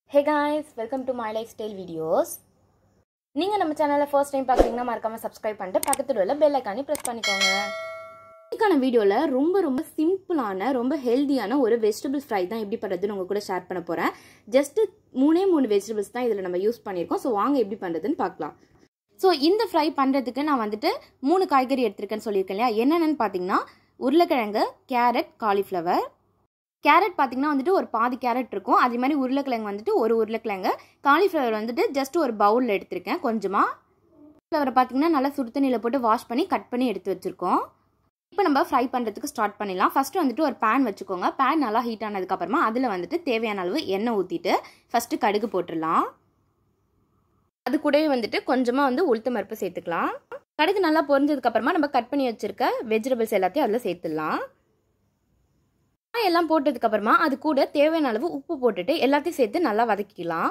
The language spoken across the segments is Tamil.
hey guys welcome to my lifestyle videos நீங்கள் நம்ம சேனலில் ஃபர்ஸ்ட் டைம் பார்க்குறீங்கன்னா மறக்காமல் சப்ஸ்கிரைப் பண்ணிட்டு பக்கத்தில் உள்ள பெல் ஐக்கானி ப்ரெஸ் பண்ணிக்கோங்க இன்னைக்கான வீடியோவில் ரொம்ப ரொம்ப சிம்பிளான ரொம்ப ஹெல்தியான ஒரு வெஜிடபிள் ஃப்ரை தான் எப்படி பண்ணுறதுன்னு உங்கள் கூட ஷேர் பண்ண போகிறேன் ஜஸ்ட்டு மூணே மூணு வெஜிடபிள்ஸ் தான் இதில் நம்ம யூஸ் பண்ணியிருக்கோம் ஸோ வாங்க எப்படி பண்ணுறதுன்னு பார்க்கலாம் ஸோ இந்த ஃப்ரை பண்ணுறதுக்கு நான் வந்துட்டு மூணு காய்கறி எடுத்திருக்கேன்னு சொல்லியிருக்கேன் இல்லையா என்னென்னு பார்த்தீங்கன்னா உருளைக்கிழங்கு கேரட் காலிஃப்ளவர் கேரட் பார்த்தீங்கன்னா வந்துட்டு ஒரு பாதி கேரட் இருக்கும் அதே மாதிரி உருளைக்கிழங்கு வந்துட்டு ஒரு உருளைக்கிழங்கு காலிஃப்ளவர் வந்துட்டு ஜஸ்ட் ஒரு பவுலில் எடுத்திருக்கேன் கொஞ்சமாக ஃப்ளவரை பார்த்தீங்கன்னா நல்லா சுடு தண்ணியில் போட்டு வாஷ் பண்ணி கட் பண்ணி எடுத்து வச்சுருக்கோம் இப்போ நம்ம ஃப்ரை பண்ணுறதுக்கு ஸ்டார்ட் பண்ணிடலாம் ஃபஸ்ட்டு வந்துட்டு ஒரு பேன் வச்சுக்கோங்க பேன் நல்லா ஹீட் ஆனதுக்கப்புறமா அதில் வந்துட்டு தேவையான அளவு எண்ணெய் ஊற்றிட்டு ஃபஸ்ட்டு கடுகு போட்டுடலாம் அது கூடவே வந்துட்டு கொஞ்சமாக வந்து உளுத்த பருப்பு சேர்த்துக்கலாம் கடுகு நல்லா பொரிஞ்சதுக்கப்புறமா நம்ம கட் பண்ணி வச்சுருக்க வெஜிடபிள்ஸ் எல்லாத்தையும் அதில் சேர்த்துடலாம் எல்லாம் போட்டதுக்கு அப்புறமா அது கூட தேவையான அளவு உப்பு போட்டுட்டு எல்லாத்தையும் சேர்த்து நல்லா வதக்கிக்கலாம்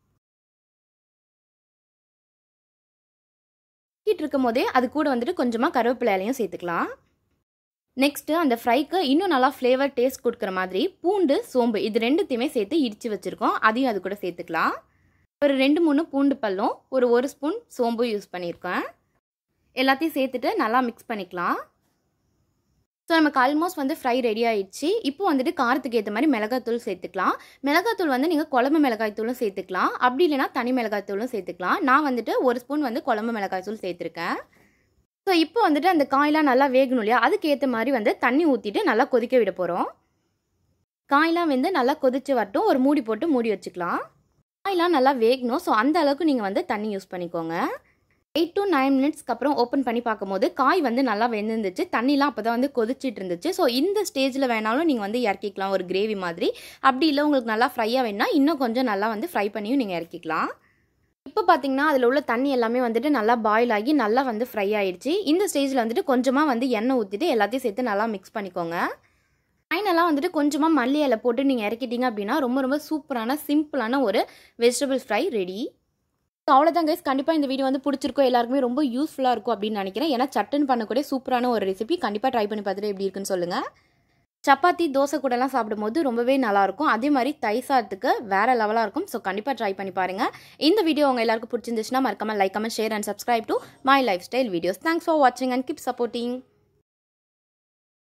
வதக்கிட்டு இருக்கும் போதே அது கூட வந்துட்டு கொஞ்சமாக கருவேப்பிலை இலையும் சேர்த்துக்கலாம் நெக்ஸ்ட்டு அந்த ஃப்ரைக்கு இன்னும் நல்லா ஃப்ளேவர் டேஸ்ட் கொடுக்குற மாதிரி பூண்டு சோம்பு இது ரெண்டுத்தையுமே சேர்த்து இடித்து வச்சுருக்கோம் அதையும் அது கூட சேர்த்துக்கலாம் ஒரு ரெண்டு மூணு பூண்டு பல்லும் ஒரு ஒரு ஸ்பூன் சோம்பு யூஸ் பண்ணியிருக்கேன் எல்லாத்தையும் சேர்த்துட்டு நல்லா மிக்ஸ் பண்ணிக்கலாம் ஸோ நமக்கு ஆல்மோஸ்ட் வந்து ஃப்ரை ரெடி ஆயிடுச்சு இப்போ வந்துட்டு காரத்துக்கு ஏற்ற மாதிரி மிளகாத்தூள் சேர்த்துக்கலாம் மிளகாத்தூள் வந்து நீங்கள் குழம்பு மிளகாய் தூளும் சேர்த்துக்கலாம் அப்படி இல்லைனா தனி மிளகாய் தூளும் சேர்த்துக்கலாம் நான் வந்துட்டு ஒரு ஸ்பூன் வந்து குழம்பு மிளகாய் தூள் சேர்த்துருக்கேன் ஸோ இப்போ வந்துட்டு அந்த காயெலாம் நல்லா வேகணும் இல்லையா அதுக்கு ஏற்ற மாதிரி வந்து தண்ணி ஊற்றிட்டு நல்லா கொதிக்க விட போகிறோம் காயெலாம் வந்து நல்லா கொதிச்சு வரட்டும் ஒரு மூடி போட்டு மூடி வச்சுக்கலாம் காயெலாம் நல்லா வேகணும் ஸோ அந்த அளவுக்கு நீங்கள் வந்து தண்ணி யூஸ் பண்ணிக்கோங்க எயிட் டு நைன் மினிட்ஸ்க்கு அப்புறம் ஓப்பன் பண்ணி பார்க்கும்போது காய் வந்து நல்லா வெந்திருந்துச்சு தண்ணிலாம் அப்போ தான் வந்து கொதிச்சிட்டு இருந்துச்சு ஸோ இந்த ஸ்டேஜில் வேணாலும் நீங்கள் வந்து இறக்கிக்கலாம் ஒரு கிரேவி மாதிரி அப்படி இல்லை உங்களுக்கு நல்லா ஃப்ரையாக வேணா இன்னும் கொஞ்சம் நல்லா வந்து ஃப்ரை பண்ணியும் நீங்கள் இறக்கிக்கலாம் இப்போ பார்த்தீங்கன்னா அதில் உள்ள தண்ணி எல்லாமே வந்துட்டு நல்லா பாயில் ஆகி நல்லா வந்து ஃப்ரை ஆயிடுச்சு இந்த ஸ்டேஜில் வந்துட்டு கொஞ்சமாக வந்து எண்ணெய் ஊற்றிட்டு எல்லாத்தையும் சேர்த்து நல்லா மிக்ஸ் பண்ணிக்கோங்க ஃபைனலாக வந்துட்டு கொஞ்சமாக மல்லி இலை போட்டு நீங்கள் இறக்கிட்டீங்க அப்படின்னா ரொம்ப ரொம்ப சூப்பரான சிம்பிளான ஒரு வெஜிடபிள் ஃப்ரை ரெடி ஸோ அவ்வளோதான் கைஸ் கண்டிப்பாக இந்த வீடியோ வந்து பிடிச்சிருக்கோம் எல்லாருக்குமே ரொம்ப யூஸ்ஃபுல்லாக இருக்கும் அப்படின்னு நினைக்கிறேன் ஏன்னா சட்டுன்னு பண்ணக்கூடிய சூப்பரான ஒரு ரெசிபி கண்டிப்பாக ட்ரை பண்ணி பார்த்துட்டு எப்படி இருக்குன்னு சொல்லுங்கள் சப்பாத்தி தோசை கூடலாம் சாப்பிடும்போது ரொம்பவே நல்லாயிருக்கும் அதே மாதிரி தை சாதத்துக்கு வேறு லெவலாக இருக்கும் ஸோ கண்டிப்பாக ட்ரை பண்ணி பாருங்கள் இந்த வீடியோ உங்கள் எல்லாருக்கும் பிடிச்சிருந்துச்சுன்னா மறக்காமல் like comment share and subscribe to my lifestyle videos thanks for வாட்சிங் அண்ட் கீப் சப்போர்ட்டிங்